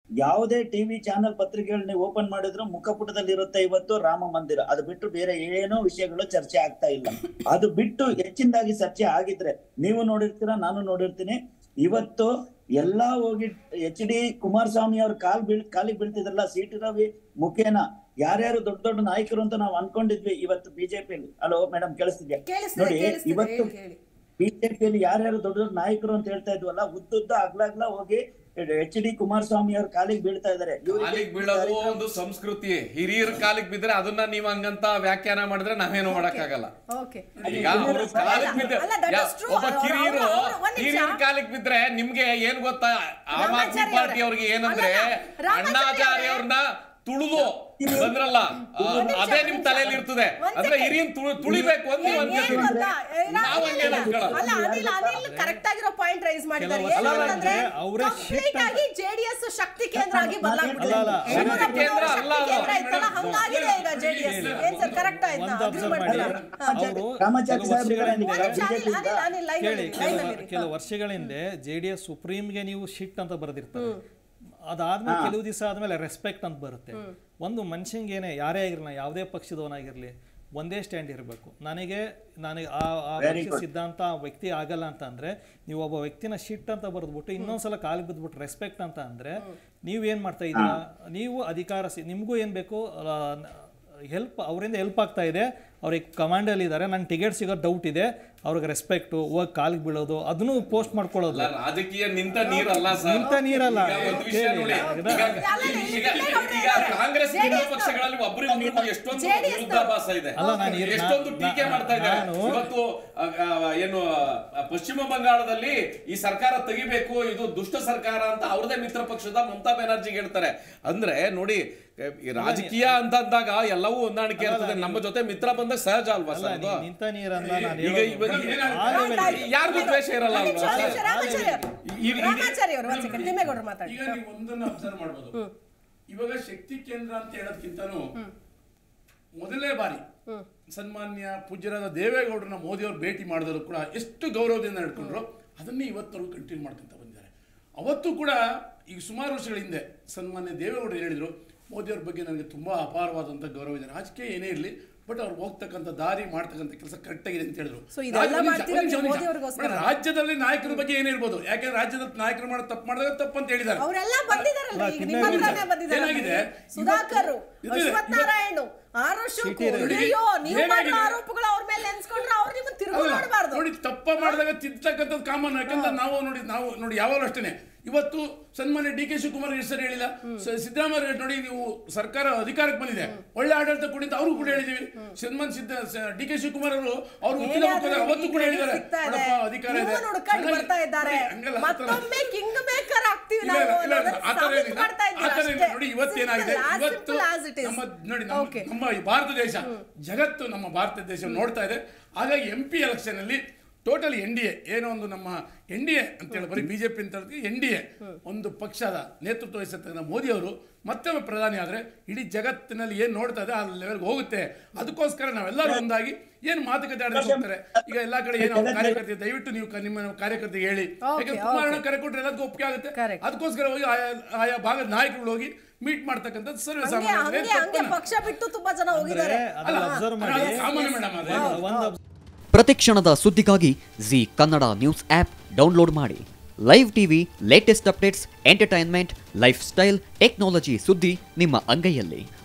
ಯಾವುದೇ TV channel ಪತ್ರಿಕೆಗಳು ನೀವು ಓಪನ್ ಮಾಡಿದ್ರು ಮುಖಪುಟದಲ್ಲಿ ಇರುತ್ತೆ ಇವತ್ತು ರಾಮ ಮಂದಿರ ಅದು ಬಿಟ್ಟು ಬೇರೆ ಏನೋ ವಿಷಯಗಳು ಚರ್ಚೆ ಆಗ್ತಾ ಇಲ್ಲ ಅದು ಬಿಟ್ಟು ಹೆಚ್ಚಿನದಾಗಿ ಚರ್ಚೆ ಆಗಿದ್ರೆ ನೀವು ನೋಡಿರ್ತೀರಾ ನಾನು ನೋಡಿರ್ತೀನಿ ಇವತ್ತು ಎಲ್ಲಾ ಹೋಗಿ ಎಚ್ ಡಿ ಕುಮಾರಸ್ವಾಮಿ ಅವ್ರ ಕಾಲ್ ಬೀಳ್ ಕಾಲಿಗೆ ಬೀಳ್ತಿದ್ರಲ್ಲ ಸಿ ಟಿ ರವಿ ಮುಖೇನ ಯಾರ್ಯಾರು ದೊಡ್ಡ ದೊಡ್ಡ ನಾಯಕರು ಅಂತ ನಾವು ಅನ್ಕೊಂಡಿದ್ವಿ ಇವತ್ತು ಬಿಜೆಪಿಯಲ್ಲಿ ಹಲೋ ಮೇಡಮ್ ಕೇಳಿಸ್ತಿದ್ಯಾ ಕೇಳಿಸ್ತಿದೆ ನೋಡಿ ಕೇಳಿಸ್ತಿದೆ ಇವತ್ತು ಹೇಳಿ ಹೇಳಿ ಬಿಜೆಪಿಯಲ್ಲಿ ಯಾರ್ಯಾರು ದೊಡ್ಡ ದೊಡ್ಡ ನಾಯಕರು ಅಂತ ಹೇಳ್ತಾ ಇದ್ವಲ್ಲ ಉದ್ದುದ್ದ ಅಗ್ಲಾಗ್ಲ ಹೋಗಿ ಎಚ್ ಡಿ ಕುಮಾರಸ್ವಾಮಿ ಅವ್ರ ಕಾಲಿಗೆ ಬೀಳ್ತಾ ಇದಾರೆ ಇವ್ರಿಗೆ ಕಾಲಿಗೆ ಬೀಳೋದು ಒಂದು ಸಂಸ್ಕೃತಿ ಹಿರಿಯರ ಕಾಲಿಗೆ ಬಿದ್ರೆ ಅದನ್ನ ನೀವ್ ಹಂಗಂತ ವ್ಯಾಖ್ಯಾನ ಮಾಡಿದ್ರೆ ನಾವೇನು ಮಾಡಕ್ಕಾಗಲ್ಲ ಓಕೆ ಈಗ ಅವರು ಕಾಲಿಗೆ ಬಿದ್ದ ಅಲ್ಲ, that ಯಾ- is true. ಒಬ್ಬ ಅವ್ರು- ಕಿರಿಯರು ಅವ್ರು- ಅವ್ರು- ಒಂದ್ ನಿಮಿಷ. ಹಿರಿಯರ ಕಾಲಿಗೆ ಬಿದ್ರೆ ನಿಮ್ಗೆ ಏನ್ ಗೊತ್ತಾ ಆಮ್ ಆದ್ಮಿ ರಾಮಾಚಾರಿ ಪಾರ್ಟಿ ಅವ್ರಿಗೆ ಏನಂದ್ರೆ ಅಲ್ಲ, ರಾಮಾಚಾರಿ ಅಣ್ಣಾಚಾರಿ ಅವ್ರನ್ನ ತುಳಿದು ಬಂದ್ರಲ್ಲ ಆ, ಅದೇ ನಿಮ್ ತಲೆಯಲ್ಲಿ ಇರ್ತದೆ ಒಂದ್ ಅಂದ್ರೆ second. ಹಿರಿಯನ್ ತುಳಿ- ತುಳಿಬೇಕು ಅಂತ ನೀವು ಏನ್- ಏನ್ ಅನ್ಕೋತೀರಿ ಗೊತ್ತಾ? ಏ, ನಾ- ನಾವ್ ಹಂಗೆ ಇಲ್ಲ. ಅನ್ಕೊಳಲ್ಲ. ಅಲ್ಲ ಅನಿಲ್ ಅನಿಲ್ ಕರೆಕ್ಟ್ ಆಗಿರೋ ಪಾಯಿಂಟ್ ರೈಸ್ ಮಾಡಿದ್ದಾರೆ ಕೆಲವು ಏನು ವರ್ಷಗಳ ಅಂತಂದ್ರೆ ಹಿಂದೆ ಅವರೇ ಕಂಪ್ಲೀಟ್ shift ಆಗಿ ಜೆಡಿಎಸ್ ಶಕ್ತಿ ಕೇಂದ್ರ ಆಗಿ ಅಲ್ಲ, ಅಲ್ಲ. ಬದಲಾಗ್ಬಿಟ್ಟಿದೆ ಶಕ್ತಿ ಕೇಂದ್ರ ಅಲ್ಲ ಅದು. ಕೇಂದ್ರ ಇತ್ತಲ್ಲ ಹಂಗಾಗಿದೆ ಈಗ ಜೆಡಿಎಸ್ ಏನ್ ಸರ್ ಕರೆಕ್ಟ್ ಆಯ್ತಾ ಒಂದು ಅಗ್ರಿ observe ಮಾಡ್ತೀರಾ ಮಾಡಿ. ಹಾ. ಅವರು ರಾಮಾಚಾರಿ ಕೆಲವು ಸಾಹೇಬ್ರು ವರ್ಷಗಳ ಈಗ ಒಂದ್ ನಿಮಿಷ ಅನಿಲ್ ಬಿಜೆಪಿಯಿಂದ ಅನಿಲ್ ಅನಿಲ್ ಲೈನ್ ಕೇಳಿ ಅಲ್ಲಿ ಕೆಲವು ಲೈನ್ ಅಲ್ಲಿ ಕೆಲವು ವರ್ಷಗಳ ಹಿಂದೆ ಜೆ ಡಿ ಎಸ್ ಸುಪ್ರೀಂಗೆ ನೀವು ಶಿಟ್ ಅಂತ ಬರೆದಿರ್ತಾರೆ ಅದಾದ್ಮೇಲೆ ಕೆಲವು ದಿವಸ ಆದ್ಮೇಲೆ ರೆಸ್ಪೆಕ್ಟ್ ಅಂತ ಬರುತ್ತೆ ಒಂದು ಮನುಷ್ಯಂಗೆ ಏನೇ ಯಾರೇ ಆಗಿರಲಿ ಯಾವುದೇ ಪಕ್ಷದವನಾಗಿರ್ಲಿ ಒಂದೇ ಸ್ಟ್ಯಾಂಡ್ ಇರಬೇಕು ನನಗೆ ನನಗೆ ಆ ಆ Very ಪಕ್ಷ good. ಸಿದ್ಧಾಂತ ಆ ವ್ಯಕ್ತಿ ಆಗಲ್ಲ ಅಂತ ಅಂದ್ರೆ ನೀವು ಒಬ್ಬ ವ್ಯಕ್ತಿನ ಶಿಟ್ ಅಂತ ಬರೆದ್ಬಿಟ್ಟು ಇನ್ನೊಂದ್ಸಲ ಕಾಲಿಗೆ ಬಿದ್ಬಿಟ್ಟು ರೆಸ್ಪೆಕ್ಟ್ ಅಂತ ಅಂದ್ರೆ ನೀವು ಏನ್ ಮಾಡ್ತಾ ಇದ್ದೀರಾ ನೀವು ಅಧಿಕಾರ ಸಿ ನಿಮಗೂ ಏನ್ ಬೇಕು ಹೆಲ್ಪ್ ಅವರಿಂದ ಹೆಲ್ಪ್ ಆಗ್ತಾ ಇದೆ ಅವ್ರಿಗೆ ಕಮಾಂಡಲ್ಲಿ ಇದ್ದಾರೆ ನಂಗೆ ಟಿಕೆಟ್ ಸಿಗೋ ಡೌಟ್ ಇದೆ ಅವ್ರಿಗೆ ರೆಸ್ಪೆಕ್ಟು ಹೋಗಿ ಕಾಲಿಗೆ ಬೀಳೋದು ಅದನ್ನು ಪೋಸ್ಟ್ ಮಾಡ್ಕೊಳ್ಳೋದು ಅಲ್ಲ, ರಾಜಕೀಯ ನಿಂತ ನೀರಲ್ಲ ಸರ್ ನಿಂತ ನೀರಲ್ಲ. ಈಗ ಒಂದು ವಿಷಯ ಕೇಳಿ, ನೋಡಿ ಇದನ್ನ- ಈಗ- ಈಗ- ಈಗ ಕಾಂಗ್ರೆಸ್ ವಿರೋಧ ಪಕ್ಷಗಳಲ್ಲಿ ಒಬ್ಬರಿಗೆ ನೀವು ಎಷ್ಟೊಂದು JDS ವಿರುದ್ಧಾಭಾಸ ಇದೆ ಅಲ್ಲ, ನಾನು ಇರ್- ಎಷ್ಟೊಂದು ನಾ- ಟೀಕೆ ಮಾಡ್ತಾ ಇದ್ದಾರೆ ನಾನು- ಇವತ್ತು ಆ, ಆ, ಏನು ಆ, ಪಶ್ಚಿಮ ಬಂಗಾಳದಲ್ಲಿ ಈ ಸರ್ಕಾರ ತೆಗಿಬೇಕು ಇದು ದುಷ್ಟ ಸರ್ಕಾರ ಅಂತ ಅವ್ರದೇ ಮಿತ್ರ ಪಕ್ಷದ ಮಮತಾ ಬ್ಯಾನರ್ಜಿಗೆ ಹೇಳ್ತಾರೆ ಅಂದ್ರೆ ನೋಡಿ ಈ ರಾಜಕೀಯ ಅಂತ ಅಂದಾಗ ಎಲ್ಲವೂ ಹೊಂದಾಣಿಕೆ ಇರ್ತದೆ ನಮ್ಮ ಜೊತೆ ಮಿತ್ರ ಬಂದಾಗ ಸಹಜ ಅಲ್ವಾ ಅಲ್ಲ ಸರ್ ಅದು ನೀ- ನಿಂತ ನೀರಲ್ಲ ನಾನು ಈಗ ಇವಾಗ ಆಮೇಲೆ ಯಾರಿಗೂ ದ್ವೇಷ ಇರಲ್ಲ ಒಂದ್ ನಿಮಿಷ, ಅಲ್ವಾ ಒಂದ್ ನಿಮಿಷ, ರಾಮಾಚಾರಿ ಅವರು ಈ- ಈ- ರಾಮಾಚಾರಿ ಅವರು ಒಂದ್ ಸೆಕೆಂಡ್ ತಿಮ್ಮೇಗೌಡರು ಮಾತಾಡಿ ಈಗ ನೀವು ಒಂದನ್ನು ಅಬ್ಸರ್ವ್ ಮಾಡ್ಬೋದು ಇವಾಗ ಶಕ್ತಿ ಕೇಂದ್ರ ಅಂತ ಹೇಳೋದಕ್ಕಿಂತನೂ ಮೊದಲನೇ ಬಾರಿ ಸನ್ಮಾನ್ಯ ಪೂಜ್ಯರಾದ ದೇವೇಗೌಡರನ್ನ ಮೋದಿ ಅವರು ಭೇಟಿ ಮಾಡಿದ್ರು ಕೂಡ ಎಷ್ಟು ಗೌರವದಿಂದ ನಡ್ಕೊಂಡ್ರು ಅದನ್ನೇ ಇವತ್ತವರೆಗೂ ಕಂಟಿನ್ಯೂ ಮಾಡ್ಕೊಂತ ಬಂದಿದ್ದಾರೆ ಅವತ್ತು ಕೂಡ ಈಗ ಸುಮಾರು ವರ್ಷಗಳ ಹಿಂದೆ ಸನ್ಮಾನ್ಯ ದೇವೇಗೌಡರು ಹೇಳಿದ್ರು ಮೋದಿಯವ್ರ ಬಗ್ಗೆ ನನಗೆ ತುಂಬಾ ಅಪಾರವಾದಂಥ ಗೌರವ ಇದೆ ರಾಜಕೀಯ ಏನೇ ಇರಲಿ ಬಟ್ ಅವ್ರು ಹೋಗ್ತಕ್ಕಂಥ ದಾರಿ ಮಾಡ್ತಕ್ಕಂಥ ಕೆಲಸ ಕರೆಕ್ಟ್ ಆಗಿದೆ ಅಂತ ಹೇಳಿದ್ರು So ಇದೆಲ್ಲ ರಾಜ್ಯ- ಒಂದ್ ನಿಮಿಷ, ಮಾಡ್ತಿರೋದು ಒಂದ್ ನಿಮಿಷ, ಒಂದ್ ನಿಮಿಷ. ಮೋದಿಯವ್ರಿಗೋಸ್ಕರ. ಮೇಡಮ್, ರಾಜ್ಯದಲ್ಲಿ ನಾಯಕರ ಬಗ್ಗೆ ಏನಿರ್ಬೋದು ಯಾಕೆಂದ್ರೆ ರಾಜ್ಯದ ನಾಯಕರು ಮಾಡೋ ತಪ್ಪು ಮಾಡಿದಾಗ ತಪ್ಪು ಅಂತ ಹೇಳಿದ್ದಾರೆ ಅವರೆಲ್ಲ ಬಂದಿದಾರಲ್ಲ ಈಗ ನಿಮ್ಮ ತಿಮ್ಮೇಗೌಡ ಹತ್ರನೇ ಬಂದಿದ್ದಾರೆ ಏನಾಗಿದೆ? ಸುಧಾಕರ್ ಇವತ್ತು- ಅಶ್ವಥ್ ನಾರಾಯಣ್ ಆರ್ ಅಶೋಕ್ ಸಿಟಿ ಅಯ್ಯೋ ನೀವು ಮಾಡಿರೋ ಏನಾಗಿದೆ? ಆರೋಪಗಳು ಅವ್ರ ಮೇಲೆ ನೆನ್ಸ್ಕೊಂಡ್ರೆ ಅವ್ರು ನಿಮ್ಮನ್ನ ತಿರುಗಿ ಅಲ್ಲ, ಮಾಡಬಾರ್ದು ನೋಡಿ ತಪ್ಪ ಮಾಡಿದಾಗ ತಿದ್ದತಕ್ಕಂಥದ್ದು ಕಾಮನ್ ಯಾಕಂದ್ರೆ ನಾವು ನೋಡಿ ನಾವು ನೋಡಿ ಯಾವಾಗಲೂ ಅಷ್ಟೇನೆ ಇವತ್ತು ಸನ್ಮಾನ್ಯ ಡಿ ಕೆ ಶಿವಕುಮಾರ್ ಹೆಸರು ಹೇಳಿಲ್ಲ ಸ- ಸಿದ್ದರಾಮಯ್ಯ ನೋಡಿ ನೀವು ಸರ್ಕಾರ ಅಧಿಕಾರಕ್ಕೆ ಬಂದಿದೆ ಒಳ್ಳೆ ಆಡಳಿತ ಕೊಡಿ ಅಂತ ಅವರು ಕೂಡ ಹೇಳಿದೀವಿ ಸನ್ಮಾನ್ ಸಿದ್ದ ಡಿ ಕೆ ಶಿವಕುಮಾರ್ ಅವರು ಅವರು ವಕೀಲ ಏನಾದ್ರೂ ಮುಖಾಂತರ ಅವತ್ತು ಕೂಡ ನಿಮಗೆ ಹೇಳಿದ್ದಾರೆ ಸಿಗ್ತಾ ಇದೆ. ನೋಡಪ್ಪ, ಅಧಿಕಾರ ಇದೆ ನಿಮ್ಮನ್ನ ಹುಡ್ಕೊಂಡು ಚೆನ್ನಾಗಿ- ಬರ್ತಾ ಇದ್ದಾರೆ ನೋಡಿ, ಹಂಗಲ್ಲ, ಆ ಥರ- ಮತ್ತೊಮ್ಮೆ ಕಿಂಗ್ ಮೇಕರ್ ಆಗ್ತೀವಿ ಇಲ್ಲ, ನಾವು ಇಲ್ಲ, ಇಲ್ಲ, ಅನ್ನೋದನ್ನ ಆ ಥರ ಸಾಬೀತು ಏನಿಲ್ಲ. ಮಾಡ್ತಾ ಆ ಥರ ಇದ್ದೀರಾ ಏನಿಲ್ಲ. ಅಷ್ಟೇ. ನೋಡಿ ಇವತ್ತೇನಾಗಿದೆ Simple, as ಇವತ್ತು simple as it is. ನಮ್ಮ ನೋಡಿ ನಮ್ಮ Okay. ನಮ್ಮ ಈ ಭಾರತ ದೇಶ ಜಗತ್ತು ನಮ್ಮ ಭಾರತ ದೇಶ ನೋಡ್ತಾ ಇದೆ ಹಾಗಾಗಿ ಎಂ ಪಿ ಎಲೆಕ್ಷನ್ ಅಲ್ಲಿ ಟೋಟಲ್ ಎನ್ ಡಿ ಎ ಏನೋ ಒಂದು ನಮ್ಮ ಎನ್ ಡಿ ಎ ಅಂತೇಳಿ ಬರೀ ಬಿಜೆಪಿ ಅಂತ ಹೇಳ್ತೀವಿ ಎನ್ ಡಿ ಎ ಒಂದು ಪಕ್ಷದ ನೇತೃತ್ವ ವಹಿಸತಕ್ಕಂಥ ಮೋದಿ ಅವರು ಮತ್ತೊಮ್ಮೆ ಪ್ರಧಾನಿ ಆದರೆ ಇಡೀ ಜಗತ್ತಿನಲ್ಲಿ ಏನು ನೋಡ್ತಾ ಇದೆ ಆ ಲೆವೆಲ್ಗೆ ಹೋಗುತ್ತೆ ಅದಕ್ಕೋಸ್ಕರ ನಾವೆಲ್ಲರೂ ಒಂದಾಗಿ ಏನು ಮಾತುಕತೆ ಆಡೋದಕ್ಕೆ ಹೋಗ್ತಾರೆ ಈಗ ಎಲ್ಲಾ ಕಡೆ ಏನು ಕಾರ್ಯಕರ್ತರು ದಯವಿಟ್ಟು ನೀವು ಕ- ನಿಮ್ಮ ಕಾರ್ಯಕರ್ತರಿಗೆ ಹೇಳಿ Okay, ಯಾಕಂದ್ರೆ ತುಂಬಾ okay. ಜನ ಕರೆ ಕೊಟ್ಟರೆ ಎಲ್ಲದಕ್ಕೂ ಒಪ್ಪಿಗೆ ಆಗುತ್ತೆ Correct. ಅದಕ್ಕೋಸ್ಕರ ಹೋಗಿ ಆಯಾ ಆಯಾ ಭಾಗದ ನಾಯಕರುಗಳು ಹೋಗಿ ಮೀಟ್ ಮಾಡ್ತಕ್ಕಂಥದ್ದು ಸರ್ವೇ ಹಂಗೆ ಸಾಮಾನ್ಯ ಹಂಗೆ ಹಂಗೆ ಪಕ್ಷ ಬಿಟ್ಟು ತುಂಬಾ ಜನ ಹೋಗಿದ್ದಾರೆ ಅದನ್ನ ಅಬ್ಸರ್ವ್ ಮಾಡಿ ಸಾಮಾನ್ಯ ಮೇಡಮ್ ಅದೇ ಒಂದು ಪ್ರತಿಕ್ಷಣದ ಸುದ್ದಿಗಾಗಿ Zee Kannada news app download ಮಾಡಿ live TV latest updates entertainment lifestyle technology ಸುದ್ದಿ ನಿಮ್ಮ ಅಂಗೈಯಲ್ಲಿ